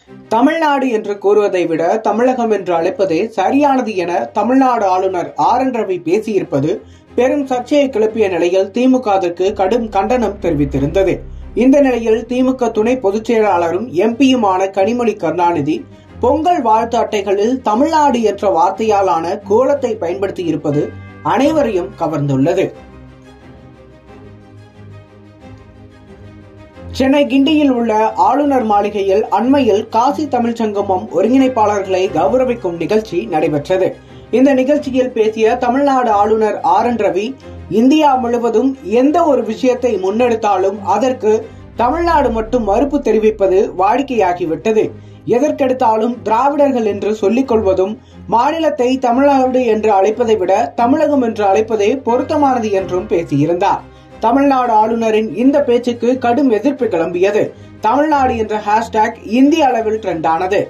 தமிழ்நாடு என்று கூறுவதை விட தமிழகம் என்று அழைப்பதே சரியானது என தமிழ்நாடு ஆளுநர் ஆர் என் ரவி பேசியிருப்பது பெரும் சர்ச்சையை கிளப்பிய நிலையில் திமுகவிற்கு கடும் கண்டனம் தெரிவித்திருந்தது இந்த நிலையில் திமுக துணை பொதுச் செயலாளரும் எம்பியுமான கனிமொழி கருணாநிதி பொங்கல் வாழ்த்து அட்டைகளில் தமிழ்நாடு என்ற வார்த்தையாலான கோலத்தை பயன்படுத்தி இருப்பது அனைவரையும் கவர்ந்துள்ளது சென்னை கிண்டியில் உள்ள ஆளுநர் மாளிகையில் அண்மையில் காசி தமிழ் சங்கமம் ஒருங்கிணைப்பாளர்களை கௌரவிக்கும் நிகழ்ச்சி நடைபெற்றது இந்த நிகழ்ச்சியில் பேசிய தமிழ்நாடு ஆளுநர் ஆர் என் ரவி இந்தியா முழுவதும் எந்த ஒரு விஷயத்தை முன்னெடுத்தாலும் அதற்கு தமிழ்நாடு மட்டும் மறுப்பு தெரிவிப்பது வாடிக்கையாகிவிட்டது எதற்கெடுத்தாலும் திராவிடர்கள் என்று சொல்லிக் கொள்வதும் மாநிலத்தை தமிழ்நாடு என்று அழைப்பதை விட தமிழகம் என்று அழைப்பதே பொருத்தமானது என்றும் பேசியிருந்தார் தமிழ்நாடு ஆளுநரின் இந்த பேச்சுக்கு கடும் எதிர்ப்பு கிளம்பியது தமிழ்நாடு என்ற ஹேஷ்டேக் இந்திய அளவில் ட்ரெண்ட் ஆனது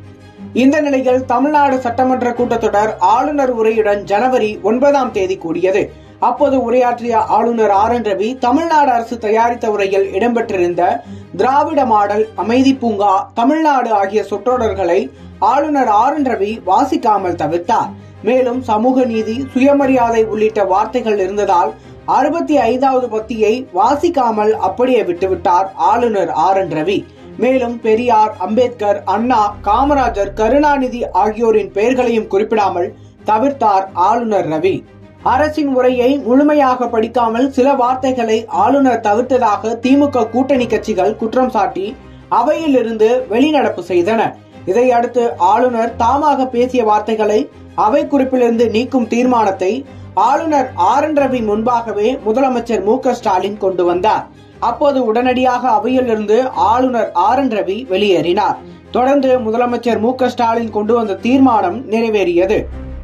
இந்த நிலையில் தமிழ்நாடு சட்டமன்ற கூட்டத்தொடர் ஆளுநர் உரையுடன் ஜனவரி ஒன்பதாம் தேதி கூடியது அப்போது உரையாற்றிய ஆளுநர் ஆர் என் ரவி தமிழ்நாடு அரசு தயாரித்த உரையில் இடம்பெற்றிருந்த திராவிட மாடல் அமைதி பூங்கா தமிழ்நாடு ஆகிய சொற்றொடர்களை ஆளுநர் ஆர் என் ரவி வாசிக்காமல் தவிர்த்தார் மேலும் சமூக நீதி சுயமரியாதை உள்ளிட்ட வார்த்தைகள் இருந்ததால் அறுபத்தி ஐந்தாவது பத்தியை வாசிக்காமல் அப்படியே விட்டுவிட்டார் ஆளுநர் ஆர் என் ரவி மேலும் பெரியார் அம்பேத்கர் அண்ணா காமராஜர் கருணாநிதி ஆகியோரின் பெயர்களையும் குறிப்பிடாமல் தவிர்த்தார் ஆளுநர் ரவி அரசின் உரையை முழுமையாக படிக்காமல் சில வார்த்தைகளை ஆளுநர் தவிர்த்ததாக திமுக கூட்டணி கட்சிகள் குற்றம் சாட்டி அவையில் இருந்து வெளிநடப்பு செய்தன இதையடுத்து ஆளுநர் தாமாக பேசிய வார்த்தைகளை அவை குறிப்பிலிருந்து நீக்கும் தீர்மானத்தை ஆளுநர் ஆர் என் ரவி முன்பாகவே முதலமைச்சர் மு க ஸ்டாலின் கொண்டு வந்தார் அப்போது உடனடியாக அவையில் இருந்து ஆளுநர் ஆர் என் ரவி வெளியேறினார் தொடர்ந்து முதலமைச்சர் மு க ஸ்டாலின் கொண்டு வந்த தீர்மானம் நிறைவேறியது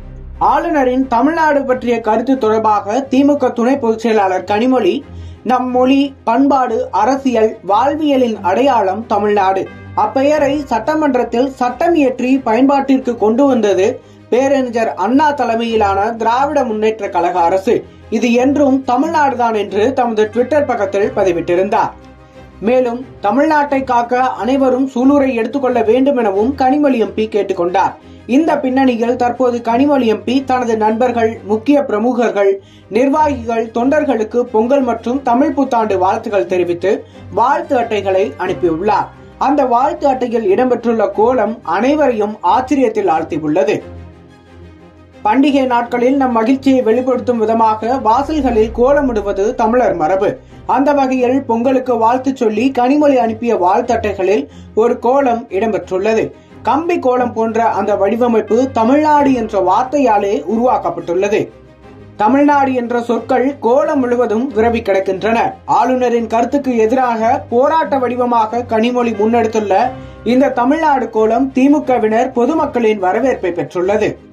ஆளுநரின் தமிழ்நாடு பற்றிய கருத்து தொடர்பாக திமுக துணை பொதுச் செயலாளர் கனிமொழி நம் மொழி பண்பாடு அரசியல் வாழ்வியலின் அடையாளம் தமிழ்நாடு அப்பெயரை சட்டமன்றத்தில் சட்டம் இயற்றி பயன்பாட்டிற்கு கொண்டு வந்தது பேரறிஞர் அண்ணா தலைமையிலான திராவிட முன்னேற்ற கழக அரசு இது என்றும் தமிழ்நாடுதான் என்று தமது ட்விட்டர் பக்கத்தில் பதிவிட்டிருந்தார் மேலும் தமிழ்நாட்டை காக்க அனைவரும் சூலூரை எடுத்துக்கொள்ள வேண்டும் எனவும் கனிமொழி எம்பி கேட்டுக்கொண்டார் இந்த பின்னணியில் தற்போது கனிமொழி எம்பி தனது நண்பர்கள் முக்கிய பிரமுகர்கள் நிர்வாகிகள் தொண்டர்களுக்கு பொங்கல் மற்றும் தமிழ் புத்தாண்டு வாழ்த்துகள் தெரிவித்து வாழ்த்து அட்டைகளை அனுப்பியுள்ளார் அந்த வாழ்த்து அட்டையில் இடம்பெற்றுள்ள கோலம் அனைவரையும் ஆச்சரியத்தில் ஆழ்த்தியுள்ளது பண்டிகை நாட்களில் நம் மகிழ்ச்சியை வெளிப்படுத்தும் விதமாக வாசல்களில் கோலமிடுவது தமிழர் மரபு அந்த வகையில் பொங்கலுக்கு வாழ்த்து சொல்லி கனிமொழி அனுப்பிய வாழ்த்தட்டைகளில் ஒரு கோலம் இடம்பெற்றுள்ளது கம்பி கோலம் போன்ற அந்த வடிவமைப்பு தமிழ்நாடு என்ற வார்த்தையாலே உருவாக்கப்பட்டுள்ளது தமிழ்நாடு என்ற சொற்கள் கோலம் முழுவதும் விரவி கிடக்கின்றன ஆளுநரின் கருத்துக்கு எதிராக போராட்ட வடிவமாக கனிமொழி முன்னெடுத்துள்ள இந்த தமிழ்நாடு கோலம் திமுகவினர் பொதுமக்களின் வரவேற்பை பெற்றுள்ளது